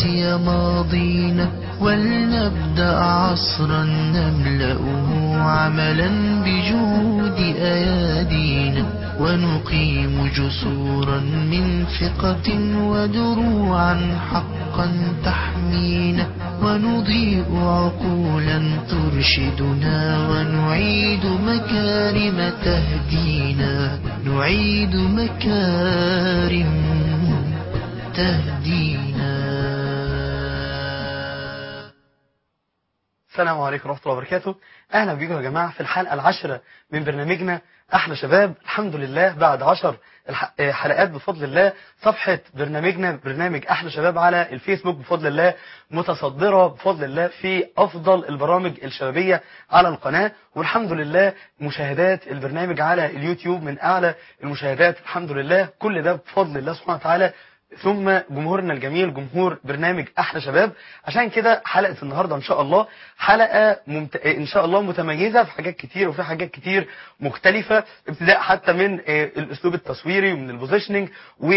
نأتي ماضينا ولنبدأ عصرا نملأه عملا بجهود أيادينا ونقيم جسورا من ثقة ودروعا حقا تحمينا ونضيء عقولا ترشدنا ونعيد مكارم تهدينا نعيد مكارم تهدينا السلام عليكم ورحمة الله وبركاته أهلا بكم يا جماعة في الحلقة العاشرة من برنامجنا أحلى شباب الحمد لله بعد عشر الح- آه، حلقات بفضل الله صفحة برنامجنا برنامج أحلى شباب على الفيسبوك بفضل الله متصدرة بفضل الله في أفضل البرامج الشبابية على القناة والحمد لله مشاهدات البرنامج على اليوتيوب من أعلى المشاهدات الحمد لله كل ده بفضل الله سبحانه وتعالى ثم جمهورنا الجميل جمهور برنامج احلى شباب عشان كده حلقه النهارده ان شاء الله حلقه ممت... ان شاء الله متميزه في حاجات كتير وفي حاجات كتير مختلفه ابتداء حتى من آه، الاسلوب التصويري ومن البوزيشننج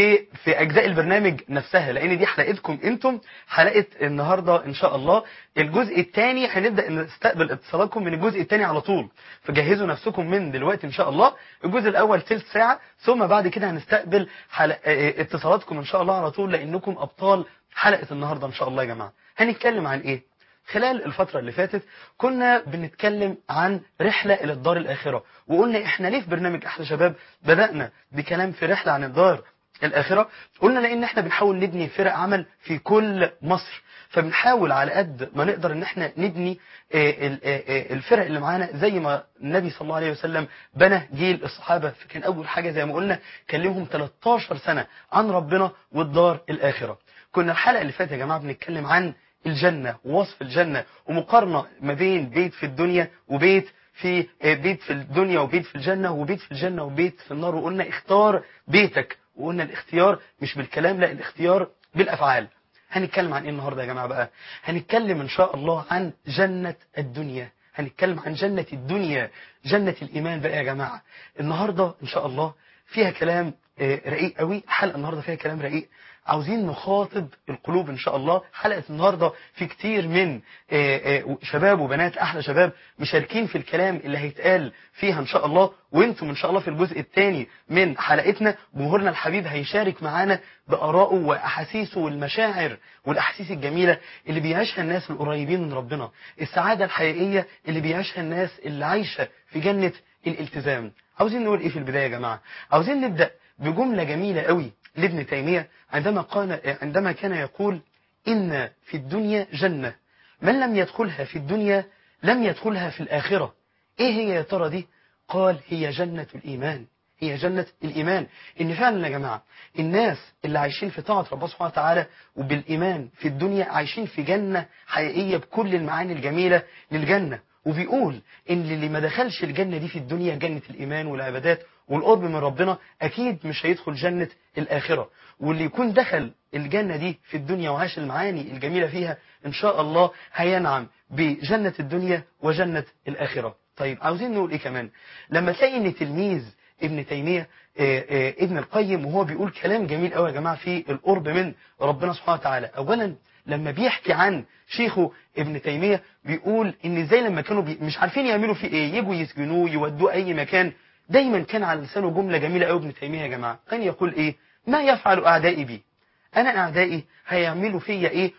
وفي اجزاء البرنامج نفسها لان دي حلقتكم انتم حلقه النهارده ان شاء الله الجزء الثاني هنبدا نستقبل اتصالاتكم من الجزء الثاني على طول فجهزوا نفسكم من دلوقتي ان شاء الله الجزء الاول ثلث ساعه ثم بعد كده هنستقبل حلق... آه، اتصالاتكم ان شاء الله على طول لانكم ابطال حلقه النهارده ان شاء الله يا جماعه هنتكلم عن ايه خلال الفترة اللي فاتت كنا بنتكلم عن رحلة إلى الدار الآخرة وقلنا إحنا ليه في برنامج أحلى شباب بدأنا بكلام في رحلة عن الدار الآخرة قلنا لأن إحنا بنحاول نبني فرق عمل في كل مصر فبنحاول على قد ما نقدر ان احنا نبني آه، ال- آه، آه، الفرق اللي معانا زي ما النبي صلى الله عليه وسلم بنى جيل الصحابة فكان اول حاجة زي ما قلنا كلمهم 13 سنة عن ربنا والدار الاخرة كنا الحلقة اللي فاتت يا جماعة بنتكلم عن الجنة ووصف الجنة ومقارنة ما بين بيت في الدنيا وبيت في آه، بيت في الدنيا وبيت في الجنة وبيت في الجنة وبيت في النار وقلنا اختار بيتك وقلنا الاختيار مش بالكلام لا الاختيار بالافعال هنتكلم عن ايه النهارده يا جماعه بقى هنتكلم ان شاء الله عن جنة الدنيا هنتكلم عن جنة الدنيا جنة الايمان بقى يا جماعه النهارده ان شاء الله فيها كلام آه، رقيق قوي حلقه النهارده فيها كلام رقيق عاوزين نخاطب القلوب ان شاء الله حلقه النهارده في كتير من آه، آه، شباب وبنات احلى شباب مشاركين في الكلام اللي هيتقال فيها ان شاء الله وانتم ان شاء الله في الجزء الثاني من حلقتنا جمهورنا الحبيب هيشارك معانا بارائه واحاسيسه والمشاعر والاحاسيس الجميله اللي بيعيشها الناس القريبين من ربنا السعاده الحقيقيه اللي بيعيشها الناس اللي عايشه في جنه الالتزام عاوزين نقول ايه في البدايه يا جماعه عاوزين نبدا بجمله جميله قوي لابن تيميه عندما قال عندما كان يقول ان في الدنيا جنه من لم يدخلها في الدنيا لم يدخلها في الاخره ايه هي يا ترى دي قال هي جنة الإيمان هي جنة الإيمان إن فعلا يا جماعة الناس اللي عايشين في طاعة ربنا سبحانه وتعالى وبالإيمان في الدنيا عايشين في جنة حقيقية بكل المعاني الجميلة للجنة وبيقول إن اللي ما دخلش الجنة دي في الدنيا جنة الإيمان والعبادات والقرب من ربنا أكيد مش هيدخل جنة الآخرة واللي يكون دخل الجنة دي في الدنيا وعاش المعاني الجميلة فيها إن شاء الله هينعم بجنة الدنيا وجنة الآخرة طيب عاوزين نقول ايه كمان لما تلاقي ان تلميذ ابن تيمية آه، آه، ابن القيم وهو بيقول كلام جميل قوي يا جماعة في القرب من ربنا سبحانه وتعالى اولا لما بيحكي عن شيخه ابن تيمية بيقول ان ازاي لما كانوا بي مش عارفين يعملوا فيه ايه يجوا يسجنوه يودوه اي مكان دايما كان على لسانه جملة جميلة قوي ابن تيمية يا جماعة كان يقول ايه ما يفعل اعدائي بي انا اعدائي هيعملوا فيا ايه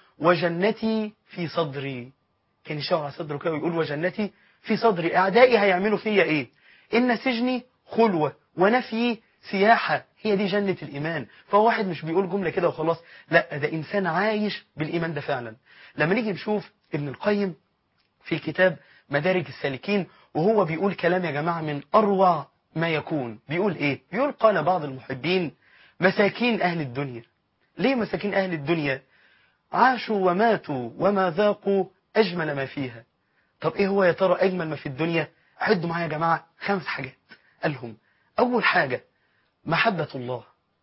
وجنتي في صدري كان يشاور على صدره كده ويقول وجنتي في صدري أعدائي هيعملوا فيا إيه إن سجني خلوة ونفيي سياحة هي دي جنة الإيمان فهو واحد مش بيقول جملة كده وخلاص لا ده إنسان عايش بالإيمان ده فعلا لما نيجي نشوف ابن القيم في كتاب مدارج السالكين وهو بيقول كلام يا جماعة من أروع ما يكون بيقول إيه بيقول قال بعض المحبين مساكين أهل الدنيا ليه مساكين أهل الدنيا عاشوا وماتوا وما ذاقوا أجمل ما فيها طب ايه هو يا ترى اجمل ما في الدنيا عدوا معايا يا جماعه خمس حاجات قالهم اول حاجه محبه الله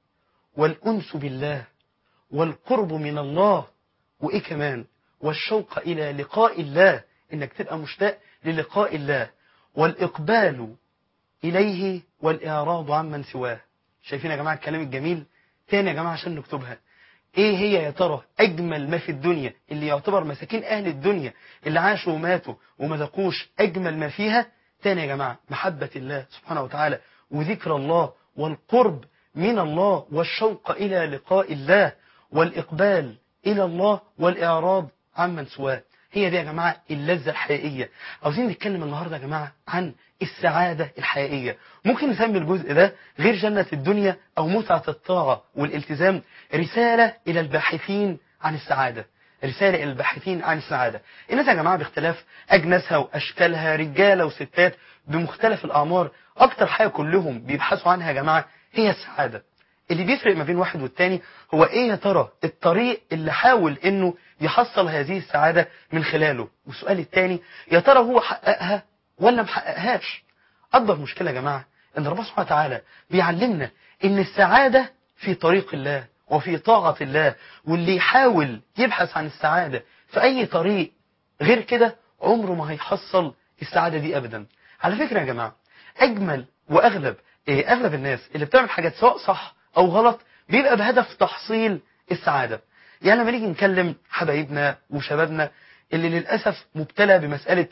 والانس بالله والقرب من الله وايه كمان والشوق الى لقاء الله انك تبقى مشتاق للقاء الله والاقبال اليه والاعراض عمن سواه شايفين يا جماعه الكلام الجميل تاني يا جماعه عشان نكتبها ايه هي يا ترى اجمل ما في الدنيا اللي يعتبر مساكين اهل الدنيا اللي عاشوا وماتوا وما ذاقوش اجمل ما فيها تاني يا جماعة محبة الله سبحانه وتعالى وذكر الله والقرب من الله والشوق الى لقاء الله والاقبال الى الله والاعراض عمن سواه هي دي يا جماعة اللذة الحقيقية عاوزين نتكلم النهاردة يا جماعة عن السعادة الحقيقية ممكن نسمي الجزء ده غير جنة الدنيا أو متعة الطاعة والالتزام رسالة إلى الباحثين عن السعادة رسالة إلى الباحثين عن السعادة الناس يا جماعة باختلاف أجناسها وأشكالها رجالة وستات بمختلف الأعمار أكتر حاجة كلهم بيبحثوا عنها يا جماعة هي السعادة اللي بيفرق ما بين واحد والتاني هو ايه يا ترى الطريق اللي حاول انه يحصل هذه السعادة من خلاله والسؤال التاني يا ترى هو حققها ولا محققهاش اكبر مشكلة يا جماعة ان ربنا سبحانه وتعالى بيعلمنا ان السعادة في طريق الله وفي طاعة الله واللي يحاول يبحث عن السعادة في اي طريق غير كده عمره ما هيحصل السعادة دي ابدا على فكرة يا جماعة اجمل واغلب إيه اغلب الناس اللي بتعمل حاجات سواء صح او غلط بيبقى بهدف تحصيل السعادة يعني لما نيجي نكلم حبايبنا وشبابنا اللي للأسف مبتلى بمسألة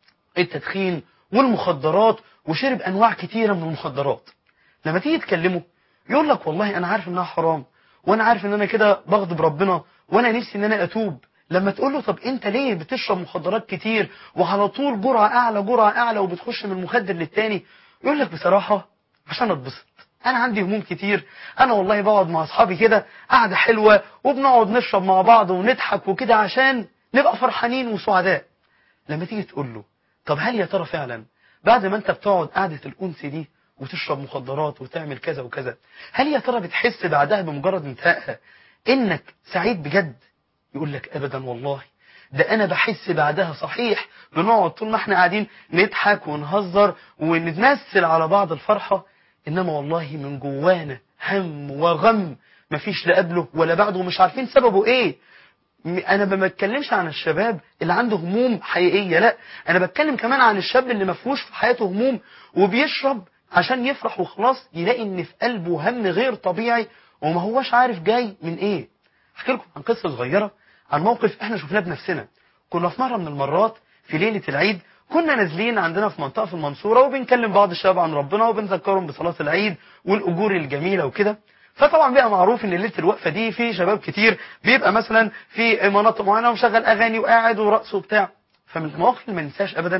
التدخين والمخدرات وشرب أنواع كتيرة من المخدرات لما تيجي تكلمه يقول لك والله أنا عارف إنها حرام وأنا عارف إن أنا كده بغضب ربنا وأنا نفسي إن أنا أتوب لما تقول له طب أنت ليه بتشرب مخدرات كتير وعلى طول جرعة أعلى جرعة أعلى وبتخش من مخدر للتاني يقول لك بصراحة عشان أتبسط انا عندي هموم كتير انا والله بقعد مع اصحابي كده قعده حلوه وبنقعد نشرب مع بعض ونضحك وكده عشان نبقى فرحانين وسعداء لما تيجي تقول له طب هل يا ترى فعلا بعد ما انت بتقعد قعده الانس دي وتشرب مخدرات وتعمل كذا وكذا هل يا ترى بتحس بعدها بمجرد انتهائها انك سعيد بجد يقول لك ابدا والله ده انا بحس بعدها صحيح بنقعد طول ما احنا قاعدين نضحك ونهزر ونتمثل على بعض الفرحه إنما والله من جوانا هم وغم مفيش لا قبله ولا بعده ومش عارفين سببه إيه أنا ما بتكلمش عن الشباب اللي عنده هموم حقيقية لا أنا بتكلم كمان عن الشاب اللي مفهوش في حياته هموم وبيشرب عشان يفرح وخلاص يلاقي إن في قلبه هم غير طبيعي وما هوش عارف جاي من إيه أحكي لكم عن قصة صغيرة عن موقف إحنا شفناه بنفسنا كنا في مرة من المرات في ليلة العيد كنا نازلين عندنا في منطقة في المنصورة وبنكلم بعض الشباب عن ربنا وبنذكرهم بصلاة العيد والأجور الجميلة وكده فطبعا بقى معروف ان ليله الوقفه دي في شباب كتير بيبقى مثلا في مناطق معينه ومشغل اغاني وقاعد ورقص وبتاع فمن المواقف اللي ما ننساش ابدا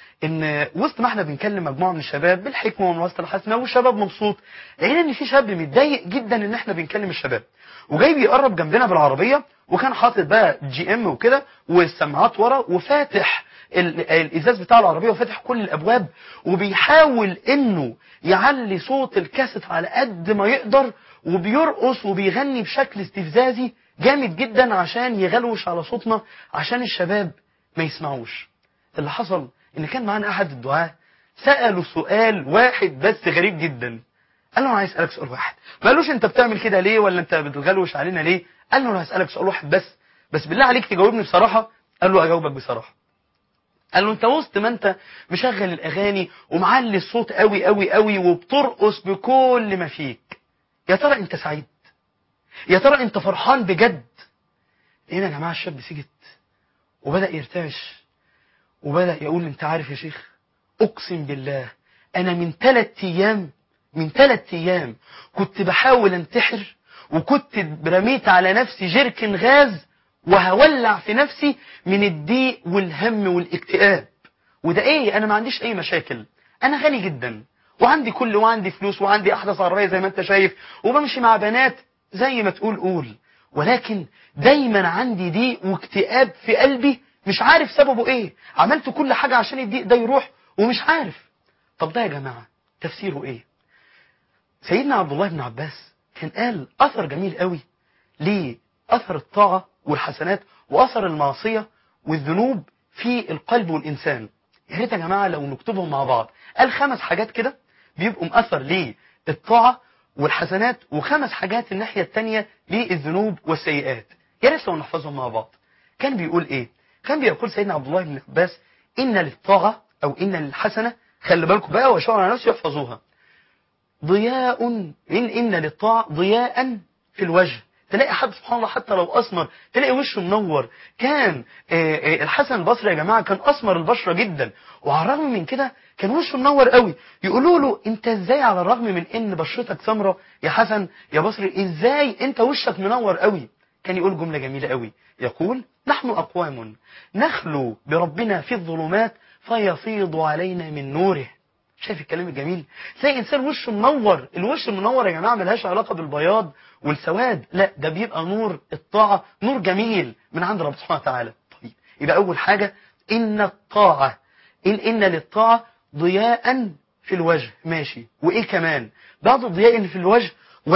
ان وسط ما احنا بنكلم مجموعه من الشباب بالحكمه والمواصله الحسنه والشباب مبسوط لقينا ان في شاب متضايق جدا ان احنا بنكلم الشباب وجاي بيقرب جنبنا بالعربيه وكان حاطط بقى جي ام وكده والسماعات ورا وفاتح الازاز بتاع العربيه وفاتح كل الابواب وبيحاول انه يعلي صوت الكاسيت على قد ما يقدر وبيرقص وبيغني بشكل استفزازي جامد جدا عشان يغلوش على صوتنا عشان الشباب ما يسمعوش اللي حصل ان كان معانا احد الدعاة سأله سؤال واحد بس غريب جدا قال له انا عايز اسالك سؤال واحد ما قالوش انت بتعمل كده ليه ولا انت بتغلوش علينا ليه قال له انا هسالك سؤال واحد بس بس بالله عليك تجاوبني بصراحه قال له اجاوبك بصراحه قال له انت وسط ما انت مشغل الاغاني ومعلي الصوت قوي قوي قوي وبترقص بكل ما فيك يا ترى انت سعيد يا ترى انت فرحان بجد هنا يا جماعه الشاب سكت وبدا يرتعش وبدا يقول انت عارف يا شيخ اقسم بالله انا من ثلاث ايام من ثلاث ايام كنت بحاول انتحر وكنت رميت على نفسي جركن غاز وهولع في نفسي من الضيق والهم والاكتئاب وده ايه انا ما عنديش اي مشاكل انا غني جدا وعندي كل وعندي فلوس وعندي احدث عربيه زي ما انت شايف وبمشي مع بنات زي ما تقول قول ولكن دايما عندي ضيق واكتئاب في قلبي مش عارف سببه ايه عملت كل حاجه عشان الضيق ده يروح ومش عارف طب ده يا جماعه تفسيره ايه سيدنا عبد الله بن عباس كان قال اثر جميل قوي ليه اثر الطاعه والحسنات واثر المعصيه والذنوب في القلب والانسان يا ريت يا جماعه لو نكتبهم مع بعض قال خمس حاجات كده بيبقوا مأثر للطاعه والحسنات وخمس حاجات الناحيه الثانيه للذنوب والسيئات يا ريت لو نحفظهم مع بعض كان بيقول ايه كان بيقول سيدنا عبد الله بن عباس ان للطاعه او ان للحسنه خلي بالكم بقى وشاور على نفسه يحفظوها ضياء إن إن للطاعة ضياء في الوجه تلاقي حد سبحان الله حتى لو اسمر تلاقي وشه منور كان آه، آه، الحسن البصري يا جماعه كان اسمر البشره جدا وعلى الرغم من كده كان وشه منور قوي يقولوا له انت ازاي على الرغم من ان بشرتك سمراء يا حسن يا بصري ازاي انت وشك منور قوي كان يقول جمله جميله قوي يقول نحن اقوام نخلو بربنا في الظلمات فيفيض علينا من نوره شايف الكلام الجميل تلاقي انسان وشه منور الوش المنور يا جماعه ملهاش علاقه بالبياض والسواد لا ده بيبقى نور الطاعه نور جميل من عند رب سبحانه وتعالى طيب يبقى اول حاجه ان الطاعه ان ان للطاعه ضياء في الوجه ماشي وايه كمان بعض الضياء اللي في الوجه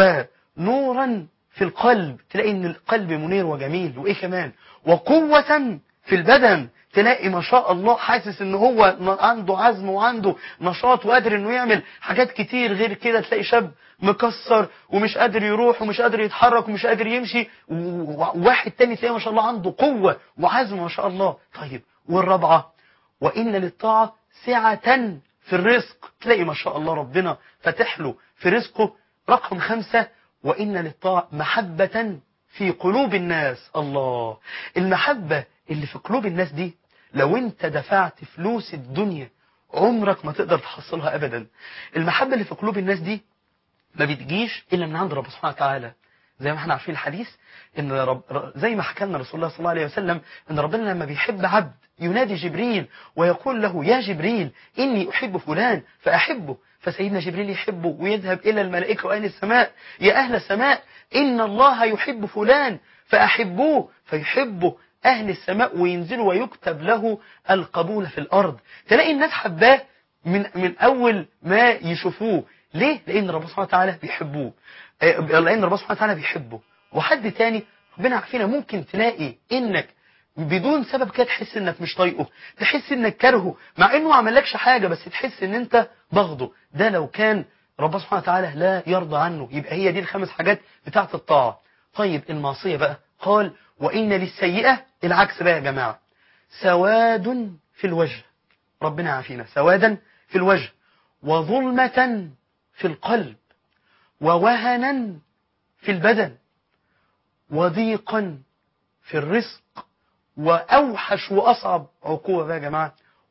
ونورا في القلب تلاقي ان القلب منير وجميل وايه كمان وقوه في البدن تلاقي ما شاء الله حاسس ان هو عنده عزم وعنده نشاط وقادر انه يعمل حاجات كتير غير كده تلاقي شاب مكسر ومش قادر يروح ومش قادر يتحرك ومش قادر يمشي وواحد تاني تلاقيه ما شاء الله عنده قوة وعزم ما شاء الله طيب والرابعة وإن للطاعة سعة في الرزق تلاقي ما شاء الله ربنا فتح له في رزقه رقم خمسة وإن للطاعة محبة في قلوب الناس الله المحبة اللي في قلوب الناس دي لو انت دفعت فلوس الدنيا عمرك ما تقدر تحصلها ابدا المحبة اللي في قلوب الناس دي ما بتجيش الا من عند رب سبحانه وتعالى زي ما احنا عارفين الحديث ان رب زي ما حكى لنا رسول الله صلى الله عليه وسلم ان ربنا لما بيحب عبد ينادي جبريل ويقول له يا جبريل اني احب فلان فاحبه فسيدنا جبريل يحبه ويذهب الى الملائكه واهل السماء يا اهل السماء ان الله يحب فلان فاحبوه فيحبه أهل السماء وينزل ويكتب له القبول في الأرض تلاقي الناس حباه من, من أول ما يشوفوه ليه؟ لأن ربنا سبحانه وتعالى بيحبوه آه، لأن ربنا سبحانه وتعالى بيحبه وحد تاني ربنا عارفينه ممكن تلاقي إنك بدون سبب كده تحس انك مش طايقه تحس انك كارهه مع انه ما عملكش حاجه بس تحس ان انت بغضه ده لو كان ربنا سبحانه وتعالى لا يرضى عنه يبقى هي دي الخمس حاجات بتاعه الطاعه طيب المعصيه بقى قال وإن للسيئة العكس بقى يا جماعة سواد في الوجه ربنا عافينا سوادا في الوجه وظلمة في القلب ووهنا في البدن وضيقا في الرزق وأوحش وأصعب عقوبة بقى يا جماعة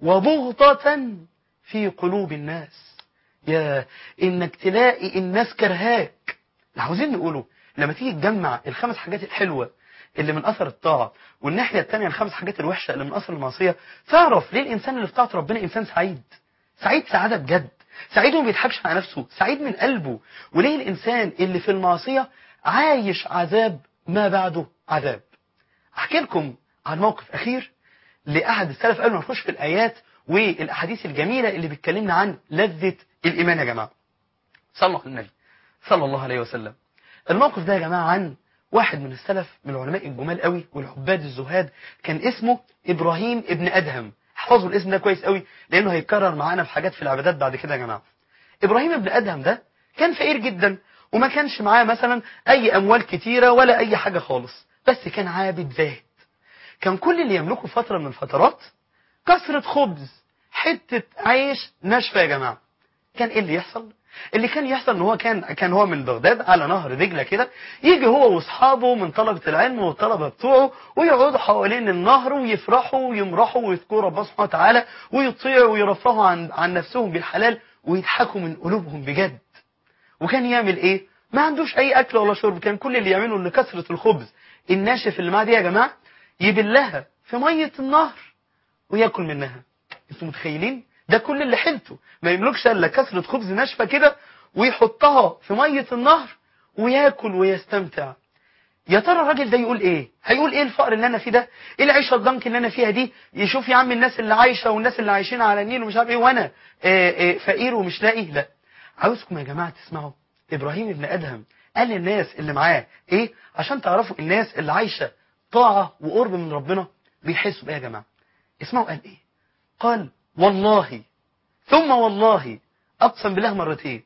وبغضة في قلوب الناس يا إنك تلاقي الناس كرهاك عاوزين نقوله لما تيجي تجمع الخمس حاجات الحلوة اللي من اثر الطاعه والناحيه الثانيه الخمس حاجات الوحشه اللي من اثر المعصيه تعرف ليه الانسان اللي في طاعه ربنا انسان سعيد سعيد سعاده بجد سعيد وما بيضحكش على نفسه سعيد من قلبه وليه الانسان اللي في المعصيه عايش عذاب ما بعده عذاب احكي لكم عن موقف اخير لاحد السلف قبل ما نخش في الايات والاحاديث الجميله اللي بتكلمنا عن لذه الايمان يا جماعه صلوا على النبي صلى الله عليه وسلم الموقف ده يا جماعه عن واحد من السلف من العلماء الجمال قوي والعباد الزهاد كان اسمه ابراهيم ابن ادهم احفظوا الاسم ده كويس قوي لانه هيتكرر معانا في حاجات في العبادات بعد كده يا جماعه ابراهيم ابن ادهم ده كان فقير جدا وما كانش معاه مثلا اي اموال كتيره ولا اي حاجه خالص بس كان عابد زاهد كان كل اللي يملكه فتره من الفترات كسره خبز حته عيش ناشفه يا جماعه كان ايه اللي يحصل اللي كان يحصل ان هو كان كان هو من بغداد على نهر دجله كده يجي هو واصحابه من طلبه العلم والطلبه بتوعه ويقعدوا حوالين النهر ويفرحوا ويمرحوا ويذكروا ربنا سبحانه وتعالى ويطيعوا ويرفهوا عن عن نفسهم بالحلال ويضحكوا من قلوبهم بجد وكان يعمل ايه ما عندوش اي اكل ولا شرب كان كل اللي يعمله ان كثره الخبز الناشف اللي معاه دي يا جماعه يبلها في ميه النهر وياكل منها انتوا متخيلين ده كل اللي حيلته ما يملكش الا كسرة خبز ناشفه كده ويحطها في ميه النهر وياكل ويستمتع يا ترى الراجل ده يقول ايه هيقول ايه الفقر اللي انا فيه ده ايه العيشه الضنك اللي انا فيها دي يشوف يا عم الناس اللي عايشه والناس اللي عايشين على النيل ومش عارف ايه وانا آه، آه، فقير ومش لاقي لا عاوزكم يا جماعه تسمعوا ابراهيم ابن ادهم قال للناس اللي معاه ايه عشان تعرفوا الناس اللي عايشه طاعه وقرب من ربنا بيحسوا بايه يا جماعه اسمعوا قال ايه قال والله ثم والله أقسم بالله مرتين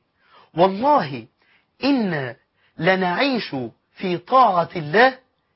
والله إن لنعيش في طاعة الله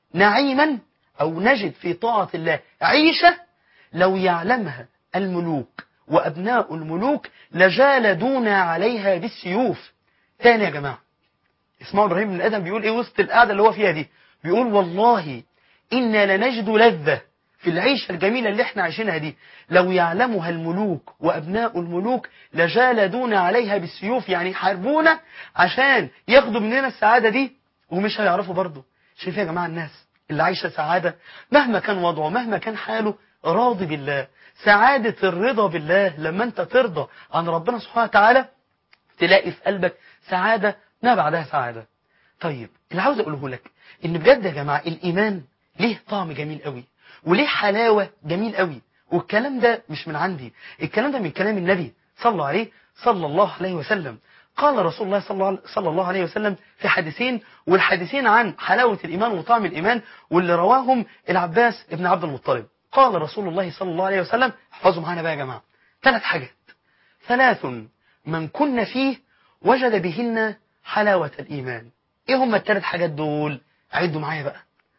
نعيما أو نجد في طاعة الله عيشة لو يعلمها الملوك وأبناء الملوك لجالدونا عليها بالسيوف تاني يا جماعة اسمعوا ابراهيم بن ادم بيقول ايه وسط القعده اللي هو فيها دي بيقول والله انا لنجد لذه في العيشه الجميله اللي احنا عايشينها دي لو يعلمها الملوك وابناء الملوك لجالدونا عليها بالسيوف يعني يحاربونا عشان ياخدوا مننا السعاده دي ومش هيعرفوا برضه شايفين يا جماعه الناس اللي عايشه سعاده مهما كان وضعه مهما كان حاله راضي بالله سعاده الرضا بالله لما انت ترضى عن ربنا سبحانه وتعالى تلاقي في قلبك سعادة ما بعدها سعادة طيب اللي عاوز أقوله لك إن بجد يا جماعة الإيمان ليه طعم جميل قوي وليه حلاوة جميل قوي والكلام ده مش من عندي الكلام ده من كلام النبي صلى عليه صلى الله عليه وسلم قال رسول الله صلى الله- صلى الله عليه وسلم في حديثين والحديثين عن حلاوة الإيمان وطعم الإيمان واللي رواهم العباس ابن عبد المطلب قال رسول الله صلى الله عليه وسلم احفظوا معانا بقى يا جماعة ثلاث حاجات ثلاث من كن فيه وجد بهن حلاوة الإيمان إيه هم الثلاث حاجات دول عدوا معايا بقى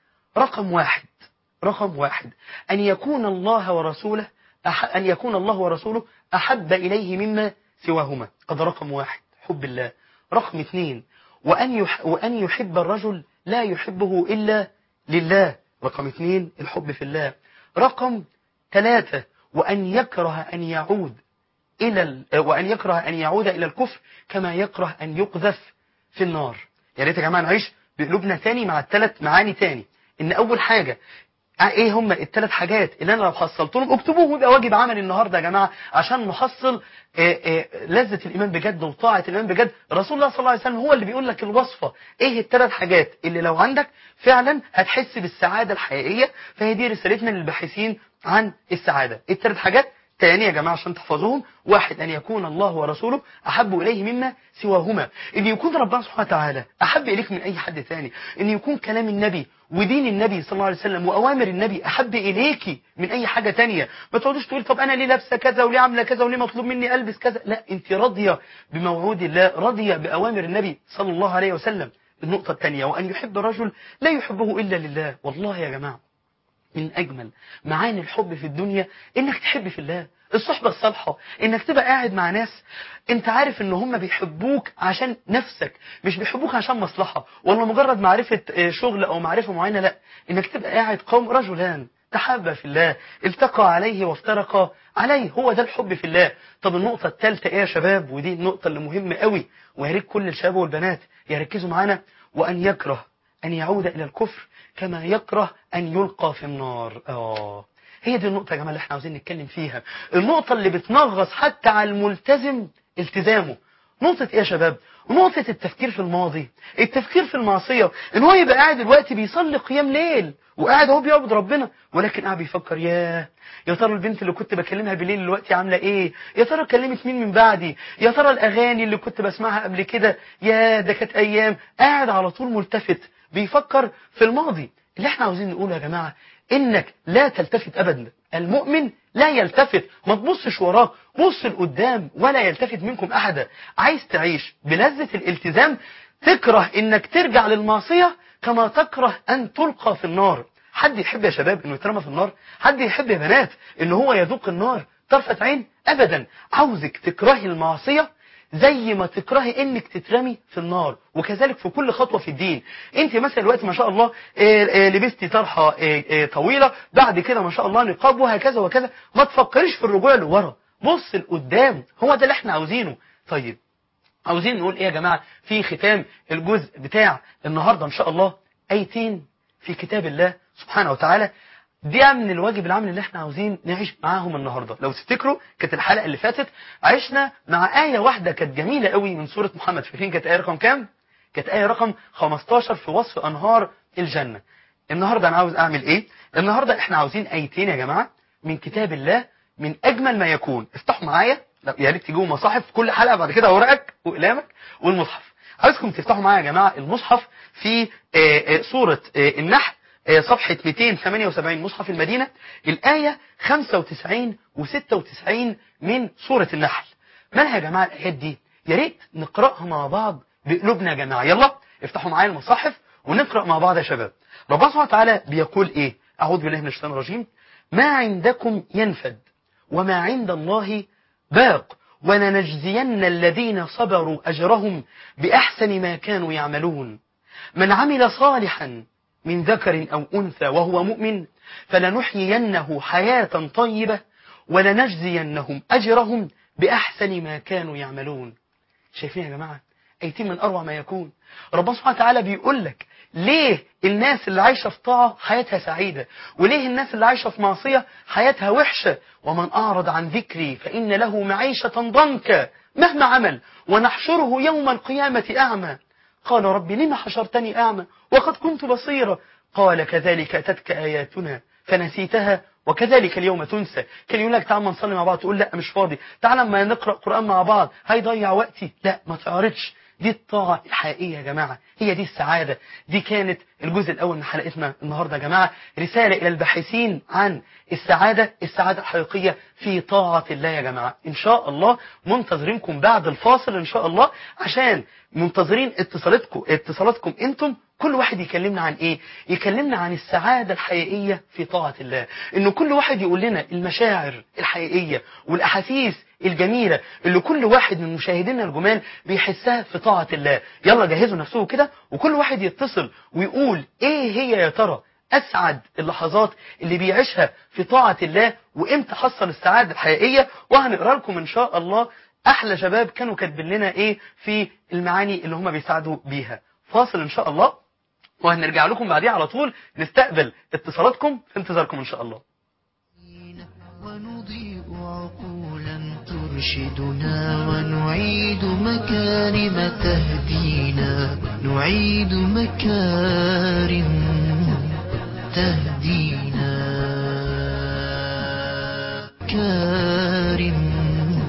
رقم واحد رقم واحد أن يكون الله ورسوله أح... أن يكون الله ورسوله أحب إليه مما سواهما هذا رقم واحد حب الله رقم اثنين وأن, يح... وأن يحب الرجل لا يحبه إلا لله رقم اثنين الحب في الله رقم ثلاثة وأن يكره أن يعود إلى ال... وأن يكره أن يعود إلى الكفر كما يكره أن يقذف في النار يا ريت يا جماعة نعيش بقلوبنا تاني مع الثلاث معاني تاني إن أول حاجة ايه هم الثلاث حاجات اللي انا لو حصلت لهم اكتبوهم ويبقى واجب عملي النهارده يا جماعه عشان نحصل آه، آه، لذه الايمان بجد وطاعه الايمان بجد رسول الله صلى الله عليه وسلم هو اللي بيقول لك الوصفه ايه الثلاث حاجات اللي لو عندك فعلا هتحس بالسعاده الحقيقيه فهي دي رسالتنا للباحثين عن السعاده الثلاث حاجات تاني يا جماعة عشان تحفظوهم واحد أن يكون الله ورسوله أحب إليه مما سواهما أن يكون ربنا سبحانه وتعالى أحب إليك من أي حد ثاني أن يكون كلام النبي ودين النبي صلى الله عليه وسلم وأوامر النبي أحب إليك من أي حاجة تانية ما تقعدوش تقول طب أنا ليه لابسة كذا وليه عاملة كذا وليه مطلوب مني ألبس كذا لا أنت راضية بموعود الله راضية بأوامر النبي صلى الله عليه وسلم النقطة الثانية وأن يحب الرجل لا يحبه إلا لله والله يا جماعة من أجمل معاني الحب في الدنيا إنك تحب في الله الصحبة الصالحة إنك تبقى قاعد مع ناس أنت عارف إن هم بيحبوك عشان نفسك مش بيحبوك عشان مصلحة ولا مجرد معرفة آه، شغل أو معرفة معينة لا إنك تبقى قاعد قوم رجلان تحابا في الله التقى عليه وافترقا عليه هو ده الحب في الله طب النقطة الثالثة إيه يا شباب ودي النقطة اللي مهمة قوي ويا ريت كل الشباب والبنات يركزوا معانا وأن يكره أن يعود إلى الكفر كما يكره أن يلقى في النار آه هي دي النقطة يا جماعة اللي احنا عاوزين نتكلم فيها النقطة اللي بتنغص حتى على الملتزم التزامه نقطة ايه يا شباب نقطة التفكير في الماضي التفكير في المعصية ان هو يبقى قاعد دلوقتي بيصلي قيام ليل وقاعد اهو بيعبد ربنا ولكن قاعد بيفكر ياه يا ترى البنت اللي كنت بكلمها بالليل دلوقتي عامله ايه يا ترى كلمت مين من بعدي يا ترى الاغاني اللي كنت بسمعها قبل كده يا ده كانت ايام قاعد على طول ملتفت بيفكر في الماضي اللي احنا عاوزين نقوله يا جماعه انك لا تلتفت ابدا المؤمن لا يلتفت ما تبصش وراك بص لقدام ولا يلتفت منكم احدا عايز تعيش بلذة الالتزام تكره انك ترجع للمعصية كما تكره ان تلقى في النار حد يحب يا شباب انه يترمى في النار حد يحب يا بنات ان هو يذوق النار طرفة عين ابدا عاوزك تكرهي المعصية زي ما تكرهي انك تترمي في النار وكذلك في كل خطوة في الدين انت مثلا دلوقتي ما شاء الله آه، آه، لبستي طرحة آه، آه، طويلة بعد كده ما شاء الله نقاب وهكذا وكذا ما تفكريش في الرجوع لورا بص لقدام هو ده اللي احنا عاوزينه طيب عاوزين نقول ايه يا جماعة في ختام الجزء بتاع النهاردة ان شاء الله ايتين في كتاب الله سبحانه وتعالى دي من الواجب العمل اللي احنا عاوزين نعيش معاهم النهاردة لو تفتكروا كانت الحلقة اللي فاتت عشنا مع آية واحدة كانت جميلة قوي من سورة محمد فاكرين كانت آية رقم كام؟ كانت آية رقم 15 في وصف أنهار الجنة النهاردة أنا عاوز أعمل إيه؟ النهاردة احنا عاوزين آيتين يا جماعة من كتاب الله من أجمل ما يكون افتحوا معايا لا، يا ريت تجيبوا مصاحف في كل حلقة بعد كده ورقك وإقلامك والمصحف عاوزكم تفتحوا معايا يا جماعة المصحف في آه، آه، سورة آه، النحل آه، صفحة 278 مصحف المدينة الآية 95 و96 من سورة النحل مالها يا جماعة الآيات دي يا ريت نقرأها مع بعض بقلوبنا يا جماعة يلا افتحوا معايا المصاحف ونقرأ مع بعض يا شباب ربنا سبحانه وتعالى بيقول ايه أعوذ بالله من الشيطان الرجيم ما عندكم ينفد وما عند الله باق ولنجزين الذين صبروا أجرهم بأحسن ما كانوا يعملون من عمل صالحا من ذكر أو أنثى وهو مؤمن فلنحيينه حياة طيبة ولنجزينهم أجرهم بأحسن ما كانوا يعملون شايفين يا جماعة أيتين من أروع ما يكون ربنا سبحانه وتعالى بيقول لك ليه الناس اللي عايشة في طاعة حياتها سعيدة وليه الناس اللي عايشة في معصية حياتها وحشة ومن أعرض عن ذكري فإن له معيشة ضنكا مهما عمل ونحشره يوم القيامة أعمى قال رب لم حشرتني أعمى وقد كنت بصيرا قال كذلك أتتك آياتنا فنسيتها وكذلك اليوم تنسى كان يقول لك تعال ما نصلي مع بعض تقول لا مش فاضي تعال ما نقرأ قرآن مع بعض هيضيع وقتي لا ما تعرضش دي الطاعة الحقيقية يا جماعة هي دي السعادة دي كانت الجزء الأول من حلقتنا النهاردة يا جماعة رسالة إلى الباحثين عن السعادة السعادة الحقيقية في طاعة الله يا جماعة إن شاء الله منتظرينكم بعد الفاصل إن شاء الله عشان منتظرين اتصالاتكم اتصالاتكم انتم كل واحد يكلمنا عن ايه يكلمنا عن السعادة الحقيقية في طاعة الله انه كل واحد يقول لنا المشاعر الحقيقية والاحاسيس الجميلة اللي كل واحد من مشاهدينا الجمال بيحسها في طاعة الله يلا جهزوا نفسه كده وكل واحد يتصل ويقول ايه هي يا ترى أسعد اللحظات اللي بيعيشها في طاعة الله وإمتى حصل السعادة الحقيقية وهنقرأ لكم إن شاء الله أحلى شباب كانوا كاتبين لنا إيه في المعاني اللي هم بيساعدوا بيها فاصل إن شاء الله وهنرجع لكم بعديها على طول نستقبل اتصالاتكم في انتظاركم إن شاء الله ونضيء عقولا ترشدنا ونعيد مكارم تهدينا نعيد مكارم تهدينا كارم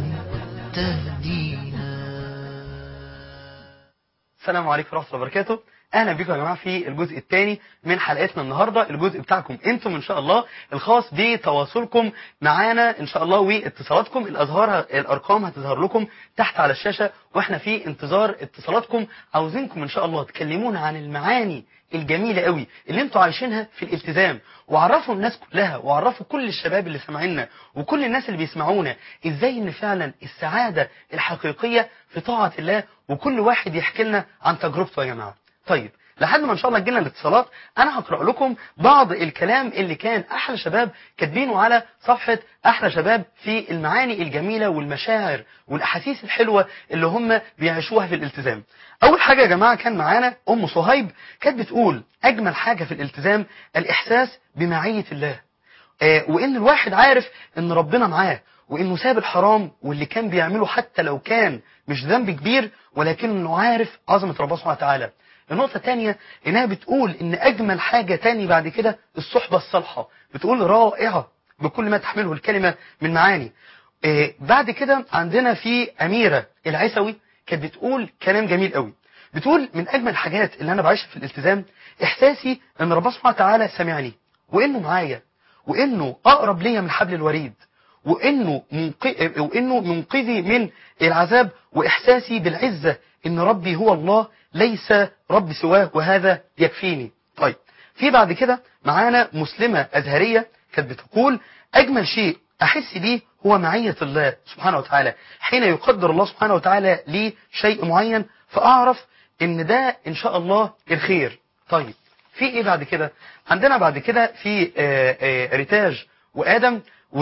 تهدينا السلام عليكم ورحمة الله وبركاته اهلا بكم يا جماعه في الجزء الثاني من حلقتنا النهارده الجزء بتاعكم انتم ان شاء الله الخاص بتواصلكم معانا ان شاء الله واتصالاتكم الازهار الارقام هتظهر لكم تحت على الشاشه واحنا في انتظار اتصالاتكم عاوزينكم ان شاء الله تكلمونا عن المعاني الجميله قوي اللي انتوا عايشينها في الالتزام وعرفوا الناس كلها وعرفوا كل الشباب اللي سامعيننا وكل الناس اللي بيسمعونا ازاي ان فعلا السعاده الحقيقيه في طاعه الله وكل واحد يحكي لنا عن تجربته يا جماعه طيب لحد ما ان شاء الله تجينا الاتصالات انا هقرا لكم بعض الكلام اللي كان احلى شباب كاتبينه على صفحه احلى شباب في المعاني الجميله والمشاعر والاحاسيس الحلوه اللي هم بيعيشوها في الالتزام اول حاجه يا جماعه كان معانا ام صهيب كانت بتقول اجمل حاجه في الالتزام الاحساس بمعيه الله آه، وان الواحد عارف ان ربنا معاه وانه ساب الحرام واللي كان بيعمله حتى لو كان مش ذنب كبير ولكنه عارف عظمة ربنا سبحانه وتعالى النقطة الثانية انها بتقول ان اجمل حاجة تاني بعد كده الصحبة الصالحة بتقول رائعة بكل ما تحمله الكلمة من معاني آه، بعد كده عندنا في أميرة العيسوي كانت بتقول كلام جميل قوي بتقول من أجمل الحاجات اللي أنا بعيشها في الالتزام إحساسي أن ربنا سبحانه وتعالى سمعني وإنه معايا وإنه أقرب ليا من حبل الوريد وإنه منق... وإنه منقذي من العذاب وإحساسي بالعزة إن ربي هو الله ليس رب سواه وهذا يكفيني طيب في بعد كده معانا مسلمة أزهرية كانت بتقول أجمل شيء أحس بيه هو معية الله سبحانه وتعالى حين يقدر الله سبحانه وتعالى لي شيء معين فأعرف إن ده إن شاء الله الخير طيب في إيه بعد كده عندنا بعد كده في آه، آه، ريتاج وآدم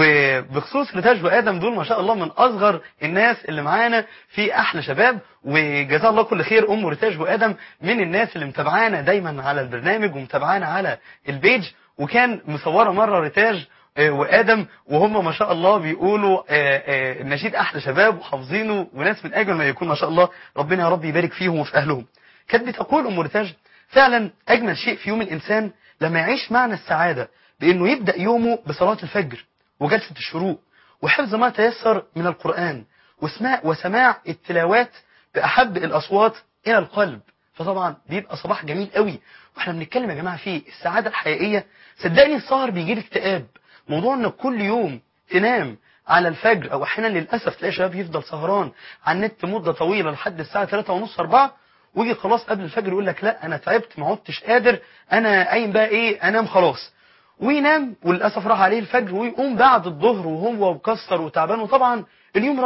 وبخصوص ريتاج وآدم دول ما شاء الله من أصغر الناس اللي معانا في أحلى شباب وجزاه الله كل خير أم ريتاج وآدم من الناس اللي متابعانا دايما على البرنامج ومتابعانا على البيج وكان مصورة مرة ريتاج آه، وآدم وهم ما شاء الله بيقولوا آه، آه، النشيد أحلى شباب وحافظينه وناس من أجمل ما يكون ما شاء الله ربنا يا رب يبارك فيهم وفي أهلهم كانت بتقول أم ريتاج فعلا أجمل شيء في يوم الإنسان لما يعيش معنى السعادة بأنه يبدأ يومه بصلاة الفجر وجلسة الشروق وحفظ ما تيسر من القرآن وسماع, وسماع التلاوات بأحب الأصوات إلى القلب فطبعا بيبقى صباح جميل قوي واحنا بنتكلم يا جماعة فيه السعادة الحقيقية صدقني السهر بيجيب اكتئاب موضوع انك كل يوم تنام على الفجر او احيانا للاسف تلاقي شباب يفضل سهران على النت مده طويله لحد الساعه 3 ونص 4 ويجي خلاص قبل الفجر يقول لك لا انا تعبت ما عدتش قادر انا قايم بقى ايه انام خلاص وينام وللاسف راح عليه الفجر ويقوم بعد الظهر وهو مكسر وتعبان وطبعا اليوم راح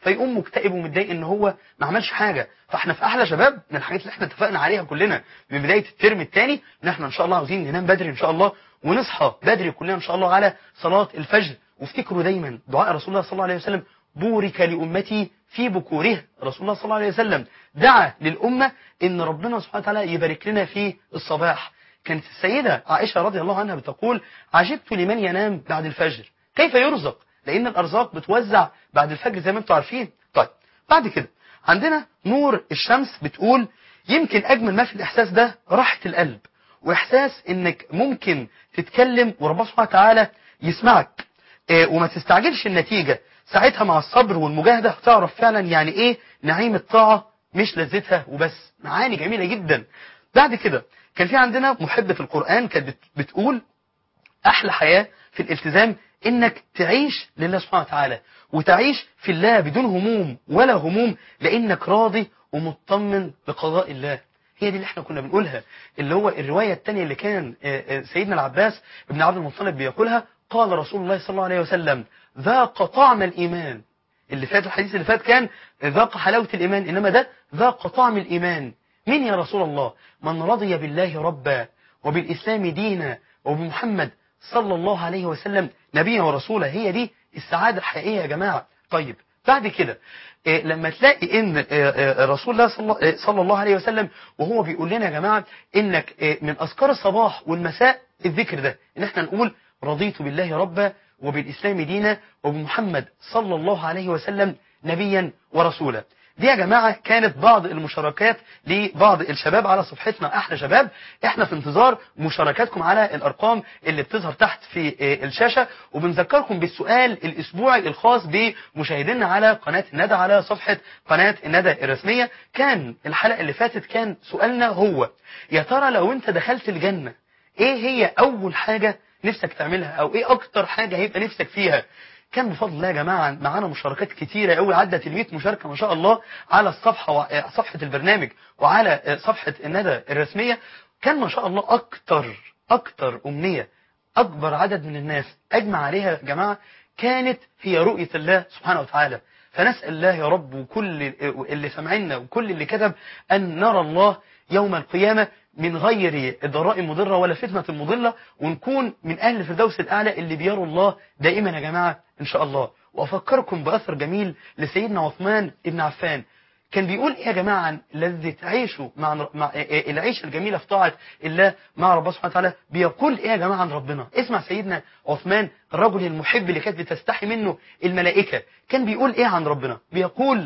فيقوم مكتئب ومتضايق ان هو ما عملش حاجه فاحنا في احلى شباب من الحاجات اللي احنا اتفقنا عليها كلنا من بدايه الترم الثاني ان احنا ان شاء الله عاوزين ننام بدري ان شاء الله ونصحى بدري كلنا ان شاء الله على صلاه الفجر وافتكروا دايما دعاء رسول الله صلى الله عليه وسلم بورك لامتي في بكورها رسول الله صلى الله عليه وسلم دعا للامه ان ربنا سبحانه وتعالى يبارك لنا في الصباح كانت السيدة عائشة رضي الله عنها بتقول عجبت لمن ينام بعد الفجر كيف يرزق لأن الأرزاق بتوزع بعد الفجر زي ما انتم عارفين طيب بعد كده عندنا نور الشمس بتقول يمكن أجمل ما في الإحساس ده راحة القلب وإحساس إنك ممكن تتكلم وربنا سبحانه وتعالى يسمعك اه وما تستعجلش النتيجة ساعتها مع الصبر والمجاهدة هتعرف فعلا يعني إيه نعيم الطاعة مش لذتها وبس معاني جميلة جدا بعد كده كان في عندنا محبة القرآن كانت بتقول أحلى حياة في الالتزام إنك تعيش لله سبحانه وتعالى وتعيش في الله بدون هموم ولا هموم لأنك راضي ومطمن بقضاء الله هي دي اللي احنا كنا بنقولها اللي هو الرواية الثانية اللي كان سيدنا العباس ابن عبد المطلب بيقولها قال رسول الله صلى الله عليه وسلم ذاق طعم الإيمان اللي فات الحديث اللي فات كان ذاق حلاوة الإيمان إنما ده ذاق طعم الإيمان مين يا رسول الله من رضي بالله ربا وبالإسلام دينا وبمحمد صلى الله عليه وسلم نبيا ورسولا هي دي السعادة الحقيقية يا جماعة طيب بعد كده إيه لما تلاقي ان إيه إيه رسول الله صلى الله, صلى الله عليه وسلم وهو بيقول لنا يا جماعة انك من اذكار الصباح والمساء الذكر ده ان احنا نقول رضيت بالله ربا وبالاسلام دينا وبمحمد صلى الله عليه وسلم نبيا ورسولا دي يا جماعة كانت بعض المشاركات لبعض الشباب على صفحتنا احلى شباب احنا في انتظار مشاركاتكم على الارقام اللي بتظهر تحت في الشاشة وبنذكركم بالسؤال الاسبوعي الخاص بمشاهدينا على قناة الندى على صفحة قناة الندى الرسمية كان الحلقة اللي فاتت كان سؤالنا هو يا ترى لو انت دخلت الجنة ايه هي اول حاجة نفسك تعملها او ايه اكتر حاجة هيبقى نفسك فيها كان بفضل الله يا جماعة معانا مشاركات كتيرة قوي عدت ال 100 مشاركة ما شاء الله على الصفحة و... صفحة البرنامج وعلى صفحة الندى الرسمية كان ما شاء الله أكتر أكتر أمنية أكبر عدد من الناس أجمع عليها يا جماعة كانت هي رؤية الله سبحانه وتعالى فنسأل الله يا رب وكل اللي سمعنا وكل اللي كتب أن نرى الله يوم القيامة من غير ضراء مضرة ولا فتنة مضلة ونكون من أهل الفردوس الأعلى اللي بيروا الله دائما يا جماعة إن شاء الله وأفكركم بأثر جميل لسيدنا عثمان ابن عفان كان بيقول إيه يا جماعة عن لذة عيشه مع, مع العيشة الجميلة في طاعة الله مع ربنا سبحانه وتعالى بيقول إيه يا جماعة عن ربنا اسمع سيدنا عثمان الرجل المحب اللي كانت بتستحي منه الملائكة كان بيقول إيه عن ربنا بيقول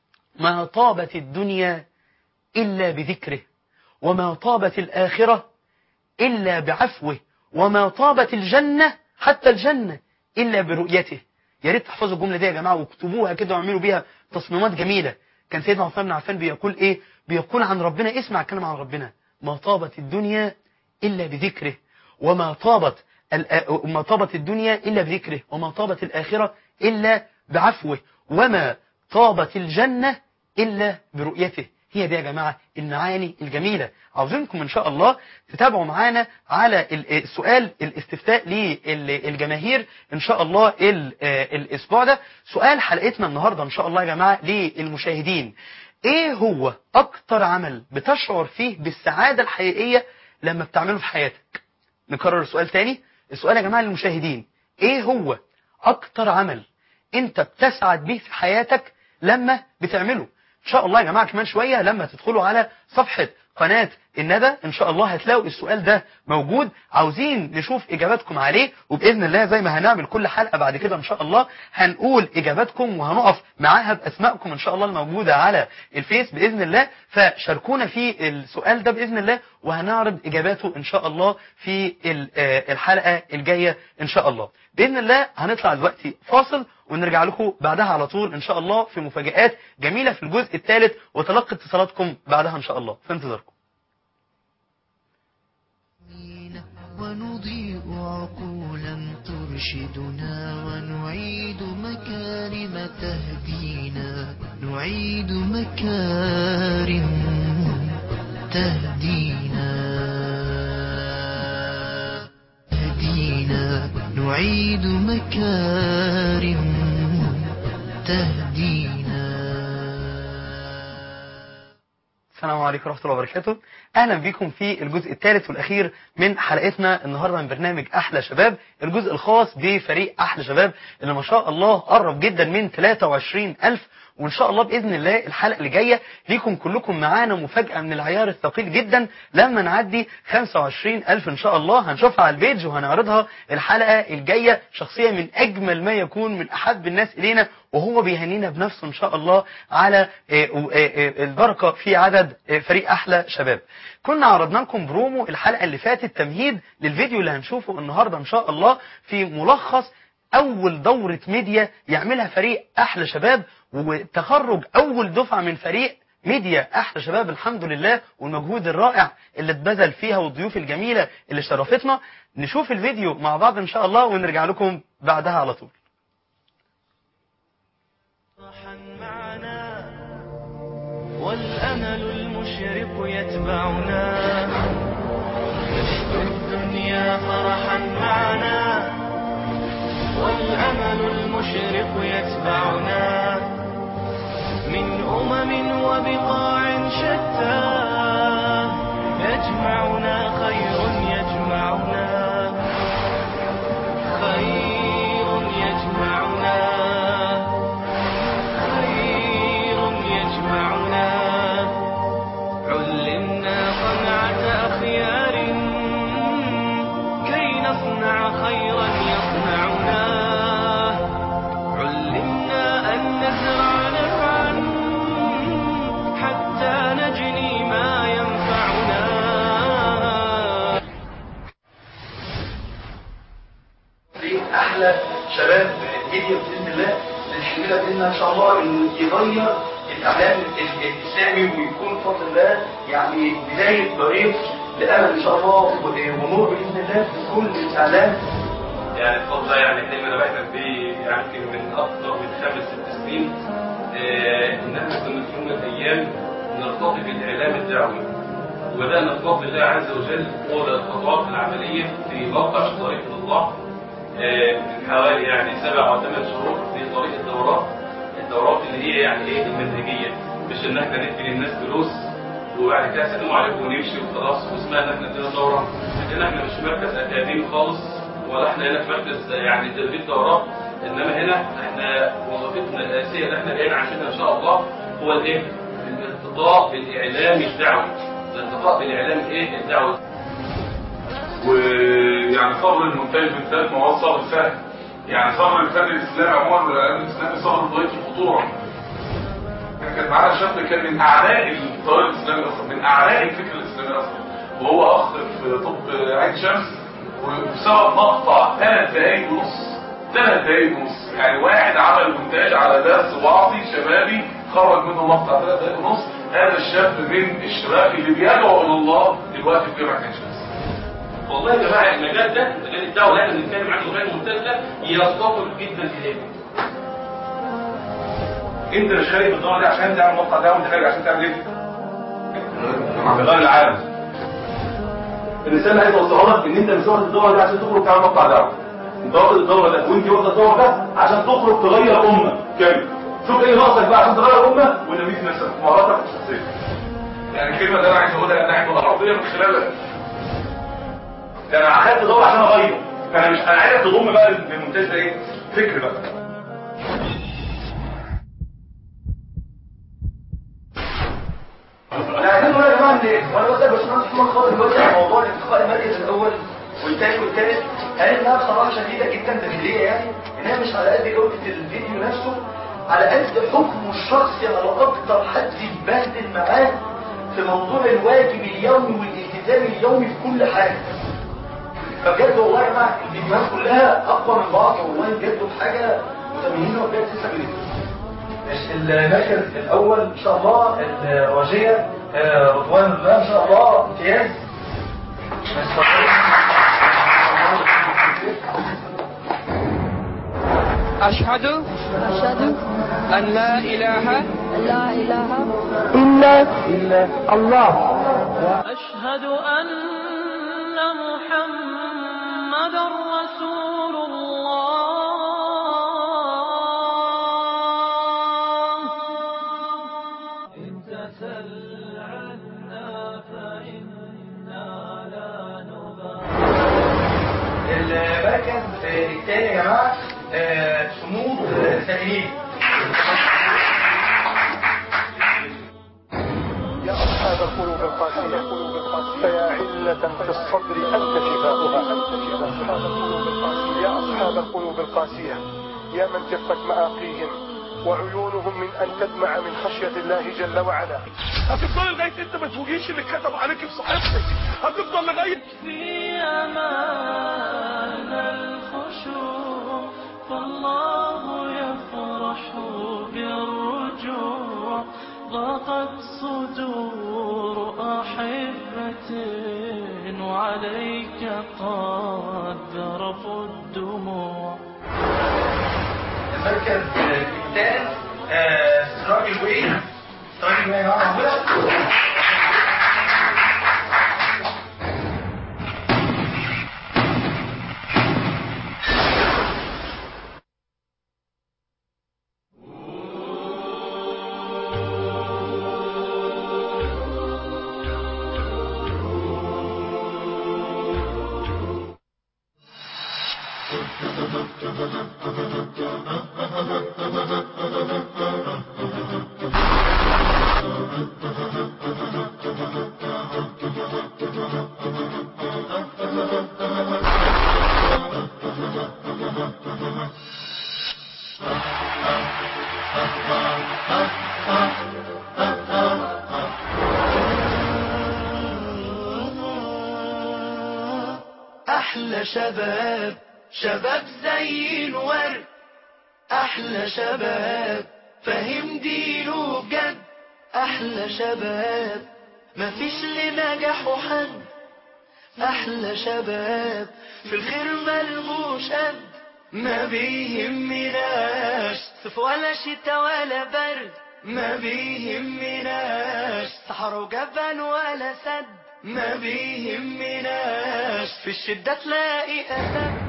ما طابت الدنيا إلا بذكره وما طابت الآخرة إلا بعفوه وما طابت الجنة حتى الجنة إلا برؤيته يا ريت تحفظوا الجملة دي يا جماعة واكتبوها كده واعملوا بيها تصميمات جميلة كان سيدنا عثمان بن عفان بيقول إيه بيقول عن ربنا اسمع كلام عن ربنا ما طابت الدنيا إلا بذكره وما طابت ما طابت الدنيا إلا بذكره وما طابت الآخرة إلا بعفوه وما طابت الجنة إلا برؤيته هي دي يا جماعة المعاني الجميلة عاوزينكم ان شاء الله تتابعوا معانا على السؤال الاستفتاء للجماهير ان شاء الله الاسبوع ده سؤال حلقتنا النهاردة ان شاء الله يا جماعة للمشاهدين ايه هو اكتر عمل بتشعر فيه بالسعادة الحقيقية لما بتعمله في حياتك نكرر السؤال تاني السؤال يا جماعة للمشاهدين ايه هو اكتر عمل انت بتسعد به في حياتك لما بتعمله ان شاء الله يا جماعة كمان شوية لما تدخلوا على صفحة قناة الندى ان شاء الله هتلاقوا السؤال ده موجود عاوزين نشوف اجاباتكم عليه وباذن الله زي ما هنعمل كل حلقة بعد كده ان شاء الله هنقول اجاباتكم وهنقف معاها باسمائكم ان شاء الله الموجودة على الفيس باذن الله فشاركونا في السؤال ده باذن الله وهنعرض اجاباته ان شاء الله في الحلقة الجاية ان شاء الله باذن الله هنطلع دلوقتي فاصل ونرجع لكم بعدها على طول ان شاء الله في مفاجآت جميلة في الجزء الثالث وتلقي اتصالاتكم بعدها ان شاء الله في انتظاركم ونضيء عقولا ترشدنا ونعيد مكارم تهدينا نعيد مكارم تهدينا تهدينا نعيد مكارم تهدينا السلام عليكم ورحمة الله وبركاته أهلا بكم في الجزء الثالث والأخير من حلقتنا النهاردة من برنامج أحلى شباب الجزء الخاص بفريق أحلى شباب اللي ما شاء الله قرب جدا من 23 ألف وإن شاء الله بإذن الله الحلقة اللي جاية ليكم كلكم معانا مفاجأة من العيار الثقيل جدا لما نعدي 25 ألف إن شاء الله هنشوفها على البيج وهنعرضها الحلقة الجاية شخصية من أجمل ما يكون من أحب الناس إلينا وهو بيهنينا بنفسه إن شاء الله على آه، آه، آه، البركة في عدد آه، فريق أحلى شباب كنا عرضنا لكم برومو الحلقة اللي فاتت تمهيد للفيديو اللي هنشوفه النهاردة إن شاء الله في ملخص أول دورة ميديا يعملها فريق أحلى شباب وتخرج أول دفعة من فريق ميديا أحلى شباب الحمد لله والمجهود الرائع اللي اتبذل فيها والضيوف الجميلة اللي شرفتنا نشوف الفيديو مع بعض إن شاء الله ونرجع لكم بعدها على طول صاحا معنا والأمل المشرق يتبعنا نشكو الدنيا فرحا معنا والأمل المشرق يتبعنا من أمم وبقاع شتى يجمعنا خير يجمعنا خير يجمعنا خير يجمعنا علمنا صنعة أخيار كي نصنع خيرا يصنعنا علمنا أن نزرع نفعا حتى نجني ما ينفعنا فريق احلى شباب ميديا باذن الله الحمله باذن ان شاء الله انه يغير الاعلام ال- الاسلامي ويكون بفضل الله يعني بدايه طريق لامل ان شاء الله و- ونور باذن الله في كل الاعلام يعني بفضل الله يعني احنا انا بحلم بيه يعني يمكن من اكثر من خمس ست سنين آه، ان احنا كنا في يوم من الايام نرتقي بالاعلام الدعوي وبدانا بفضل الله عز وجل اولى الخطوات العمليه في موقع طريق الله آه، من حوالي يعني سبع او ثمان شهور في طريق الدورات الدورات اللي هي يعني ايه المنهجيه مش ان احنا ندي للناس فلوس وبعد كده سلام عليكم ونمشي وخلاص واسمها ان احنا ادينا دوره لان احنا مش مركز اكاديمي خالص ولا احنا هنا في مركز يعني تدريب دورات انما هنا احنا وظيفتنا الاساسيه اللي احنا جايين عشانها ان شاء الله هو الايه؟ الارتقاء بالاعلام الدعوي الارتقاء بالاعلام الايه؟ الدعوي ويعني صبر المنتج بالذات ما هو الصبر سهل يعني صبر الفن الاسلامي عموما والاعلام الاسلامي صبر ضعيف الخطوره يعني كان معانا شاب كان من اعداء التيار الاسلامي اصلا من اعداء الفكر الاسلامي اصلا وهو اخ في طب عين شمس وبسبب مقطع ثلاث دقايق ونص ثلاث دقايق ونص يعني واحد عمل مونتاج على درس وعظي شبابي خرج منه مقطع ثلاث دقايق ونص هذا الشاب من الشباب اللي بيدعو الى الله دلوقتي في جامعه عين شمس والله يا جماعه المجال ده مجال الدعوه اللي احنا بنتكلم عنه غير ممتاز ده يفتقر جدا اليه انت مش خارج بالدور ده عشان تعمل مقطع ده وانت خارج عشان تعمل ايه؟ تغير العالم الرساله عايز اوصلها لك ان انت مش واخد الدور ده عشان تخرج تعمل مقطع دعوه انت واخد الدور ده وانت واخد الدور ده عشان تخرج تغير امه كامل شوف ايه ناقصك بقى عشان تغير امه ونميت نفسك مهاراتك الشخصيه يعني الكلمه اللي انا عايز اقولها ان احنا الارضيه من خلال ده انا اخدت دور عشان اغير انا مش انا عايزك تضم بقى للمونتاج ده ايه فكر بقى عايزين نقول يا جماعه ان وانا بسال باشمهندس محمد خاطر دلوقتي على موضوع الانتقاء المركز الاول والثاني والثالث قال انها بصراحه شديده جدا داخليه يعني انها مش على قد جوده الفيديو نفسه على قد حكمه الشخصي على اكتر حد يتبهدل معاه في موضوع الواجب اليومي والالتزام اليومي في كل حاجه فبجد والله يا جماعه الفيديوهات كلها اقوى من بعض والله بجد حاجه متميزه وبجد تسلم ايديكم المركز الاول ان شاء الله الراجيه آه، رضوان الله ان شاء الله امتياز أشهد أشهد أن لا إله أن لا إله أشهد أن محمد رسول الله امتثل على الثاني يا جماعه آه، صمود آه، سائلين يا أصحاب القلوب القاسية فيا علة في الصبر أنت شفاؤها يا أصحاب القلوب القاسية يا أصحاب القلوب القاسية يا من جفت مآقيهم وعيونهم من أن تدمع من خشية الله جل وعلا هتفضل لغاية أنت ما تفوجيش اللي كتب عليك في صحيفتك هتفضل لغاية في أمان الخشوع فالله يفرح بالرجوع ضاقت صدور أحبة وعليك قد ذرفوا الدموع المركز الثالث آه، سراج الوي سراج الوي يا جماعه موجوده أحلى شباب شباب زي الورد أحلى شباب فاهم دينه بجد أحلى شباب مفيش لنجاحه حد أحلى شباب في الخير ملهوش قد ما بيهمناش صيف ولا شتا ولا برد ما بيهمناش صحراء وجبل ولا سد ما بيهمناش في الشدة تلاقي أسد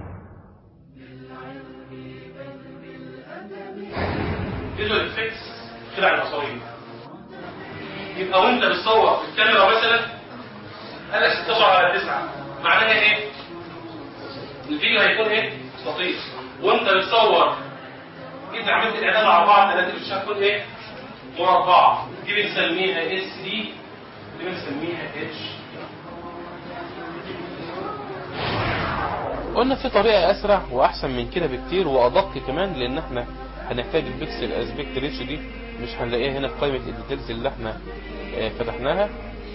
فيجوال افكتس خدع البصريه يبقى وانت بتصور في الكاميرا مثلا قال لك 16 على 9 معناها ايه؟ ان الفيديو هيكون ايه؟ مستطيل وانت بتصور جيت عملت الاعلان على بعض ثلاثه مش هتكون ايه؟ مربعه دي بنسميها اس دي دي بنسميها اتش قلنا في طريقة أسرع وأحسن من كده بكتير وأدق كمان لأن احنا هنحتاج البكسل اسبكت ريتش دي مش هنلاقيها هنا في قائمة الديتيلز اللي احنا آه، فتحناها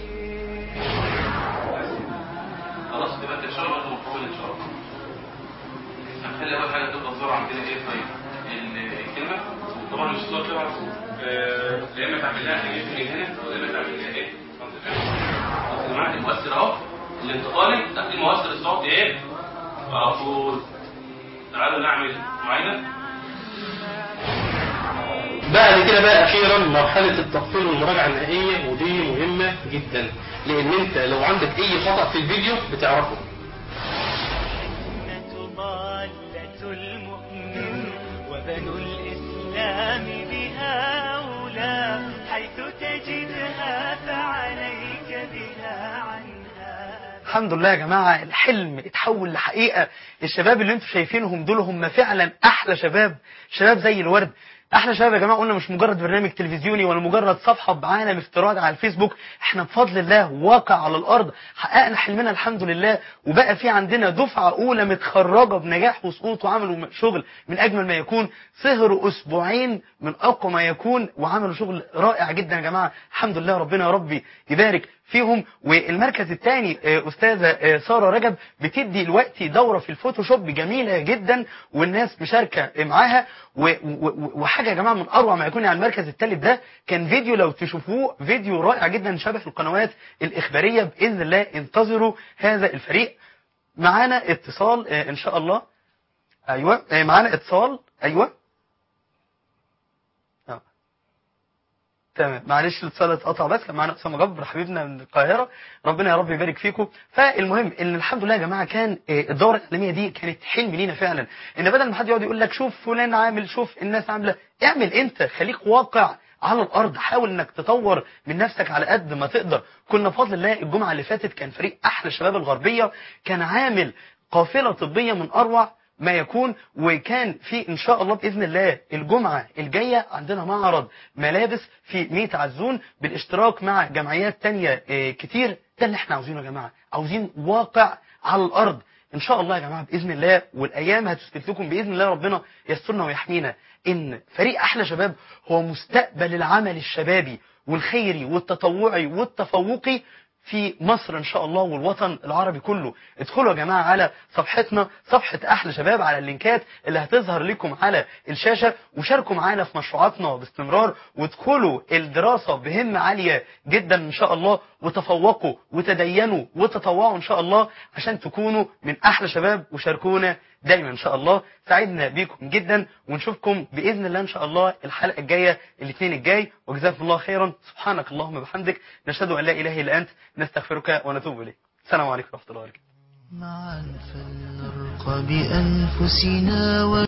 خلاص تبقى انت ان شاء الله مقبول ان شاء الله هنخلي اول حاجه تبقى الزرع عندنا ايه طيب ال- الكلمه طبعا مش الصوت طبعا آه، يا اما تعمل لها حاجات من هنا او يا اما تعمل لها ايه اصل معاك المؤثر اهو الانتقالي تحت المؤثر الصوتي ايه على طول تعالوا نعمل معاينه بعد كده بقى اخيرا مرحله التقفيل والمراجعه النهائيه ودي مهمه جدا لان انت لو عندك اي خطا في الفيديو بتعرفه ضالة المؤمن وبنو الإسلام بها أولى حيث تجدها فعليك بها عنها الحمد لله يا جماعة الحلم اتحول لحقيقة الشباب اللي انتم شايفينهم دول هم فعلا احلى شباب شباب زي الورد احلى شباب يا جماعة قلنا مش مجرد برنامج تلفزيوني ولا مجرد صفحة بعالم افتراضي على الفيسبوك احنا بفضل الله واقع على الارض حققنا حلمنا الحمد لله وبقى في عندنا دفعة اولى متخرجة بنجاح وسقوط وعملوا شغل من اجمل ما يكون سهروا اسبوعين من اقوى ما يكون وعملوا شغل رائع جدا يا جماعة الحمد لله ربنا يا ربي يبارك فيهم والمركز الثاني استاذه آه، ساره رجب بتدي دلوقتي دوره في الفوتوشوب جميله جدا والناس مشاركه معاها و- و- وحاجه يا جماعه من اروع ما يكون يعني المركز الثالث ده كان فيديو لو تشوفوه فيديو رائع جدا شبه القنوات الاخباريه باذن الله انتظروا هذا الفريق معانا اتصال آه، ان شاء الله ايوه آه، معانا اتصال ايوه آه. تمام معلش الاتصال اتقطع بس كان معانا اسامه جبر حبيبنا من القاهره ربنا يا رب يبارك فيكم فالمهم ان الحمد لله يا جماعه كان آه، الدوره الاعلاميه دي كانت حلم لينا فعلا ان بدل ما حد يقعد يقول لك شوف فلان عامل شوف الناس عامله اعمل انت خليك واقع على الارض حاول انك تطور من نفسك على قد ما تقدر كنا بفضل الله الجمعه اللي فاتت كان فريق احلى شباب الغربيه كان عامل قافله طبيه من اروع ما يكون وكان في ان شاء الله باذن الله الجمعه الجايه عندنا معرض ملابس في ميت عزون بالاشتراك مع جمعيات تانية آه، كتير ده اللي احنا عاوزينه يا جماعه عاوزين واقع على الارض ان شاء الله يا جماعه باذن الله والايام هتثبت لكم باذن الله ربنا يسترنا ويحمينا ان فريق احلى شباب هو مستقبل العمل الشبابي والخيري والتطوعي والتفوقي في مصر ان شاء الله والوطن العربي كله ادخلوا يا جماعه على صفحتنا صفحه احلى شباب على اللينكات اللي هتظهر لكم على الشاشه وشاركوا معانا في مشروعاتنا باستمرار وادخلوا الدراسه بهمه عاليه جدا ان شاء الله وتفوقوا وتدينوا وتطوعوا ان شاء الله عشان تكونوا من احلى شباب وشاركونا دايما ان شاء الله سعدنا بيكم جدا ونشوفكم باذن الله ان شاء الله الحلقه الجايه الاثنين الجاي وجزاكم الله خيرا سبحانك اللهم وبحمدك نشهد ان لا اله الا انت نستغفرك ونتوب اليك السلام عليكم ورحمه الله وبركاته معا فلنرقى بأنفسنا و